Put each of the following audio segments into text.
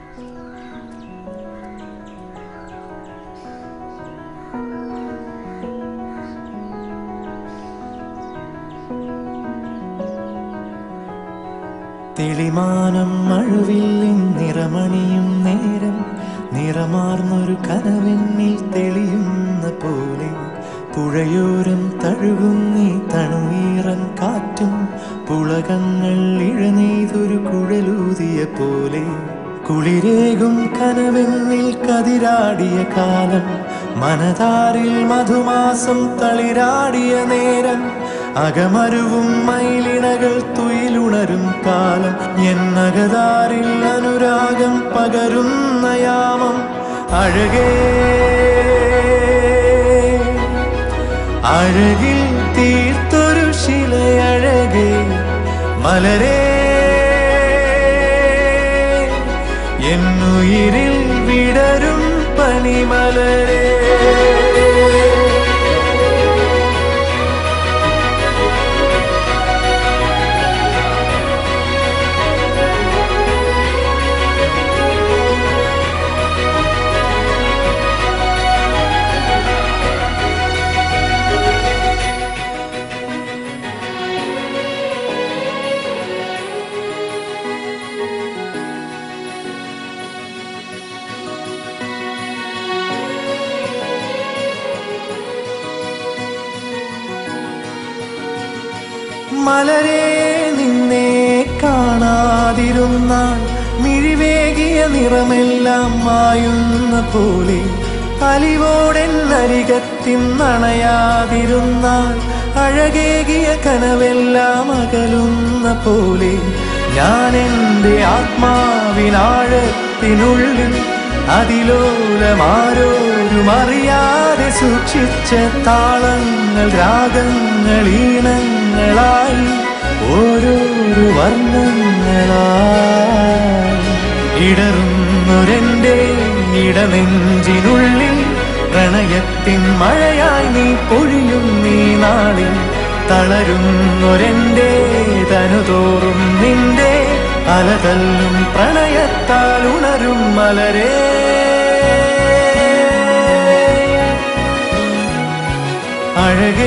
തെളിമാനം മഴവില്ലിൻ നിറമണിയും നേരം നിറമാർന്നൊരു കനവെന്നിൽ തെളിയുന്ന പോലെ പുഴയോരം തഴുകുന്നീ തണുവീറൻ കാറ്റും പുളകങ്ങൾ ഇഴനെയ്തൊരു കുഴലൂതിയ പോലെ കുളിരേകും കനവെന്നിൽ കതിരാടിയ കാലം മനതാരിൽ മധുമാസം തളിരാടിയ നേരം അകമരുവും മയിലിണകൾ തുയിലുണരും കാലം എന്നകതാരിൽ അനുരാഗം പകരുന്ന യാമം അഴകേ അഴകിൽ തീർത്തൊരു ശിലയഴകേ മലരേ എന്നുയിരിൽ വിടരും പനിമലരേ മലരെ നിന്നെ കാണാതിരുന്നാൽ മിഴിവേകിയ നിറമെല്ലാം മായുന്ന പോലെ അലിവോടെന്നരികത്തിന്നണയാതിരുന്നാൽ അഴകേകിയ കനവെല്ലാം അകലുന്ന പോലെ ഞാൻ എൻ്റെ ആത്മാവിനാഴത്തിനുള്ളിൽ അതിലോലമാരോരും അറിയാതെ സൂക്ഷിച്ച താളങ്ങൾ രാഗങ്ങൾ ഈണങ്ങളായി ഓരോരോ വർണ്ണങ്ങളായി ഇടറുന്നൊരെൻ്റെ ഇടനെഞ്ചിനുള്ളിൽ പ്രണയത്തിൻ മഴയായി നീ പൊഴിയും നീ നാളിൽ തളരുന്നൊരെൻ്റെ തനുതോറും നിന്റെ അലതല്ലും പ്രണയത്താൽ ഉണരും മലരേ അഴകേ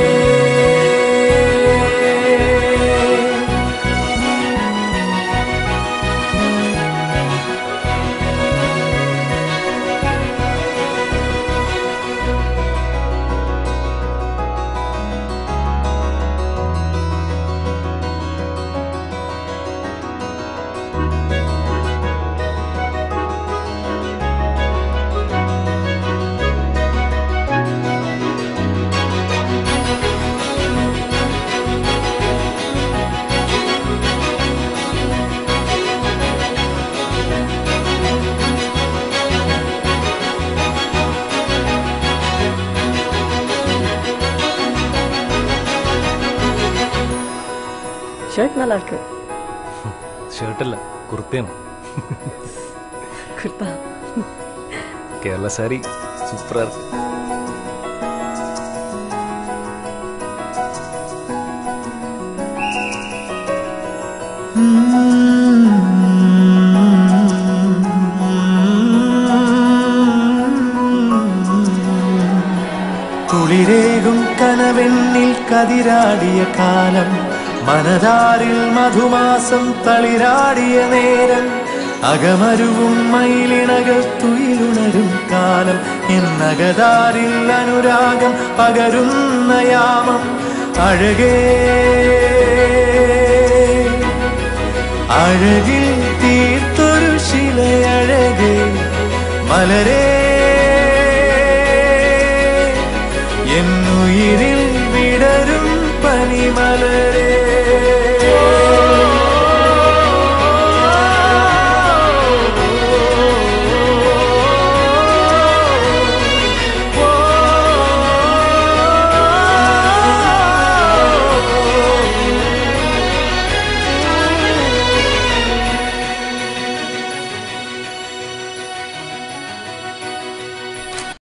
ஷர்ட் நல்லா இருக்கு ഷർട്ടല്ല കുർത്തയാണ് குர்தா കേരള സാരി സൂപ്പറാ ഇருக்கு കുളിരേകും കനവെണ്ണിൽ കതിരാടിയ കാലം മനതാരിൽ മധുമാസം തളിരാടിയ നേരം അകമരുവും മയിലിണകൾ തുയിലുണരും കാലം എന്നകതാരിൽ അനുരാഗം പകരുന്ന യാമം അഴകേ അഴകിൽ തീർത്തൊരു ശിലയഴകേ മലരേ എന്നുയിരിൽ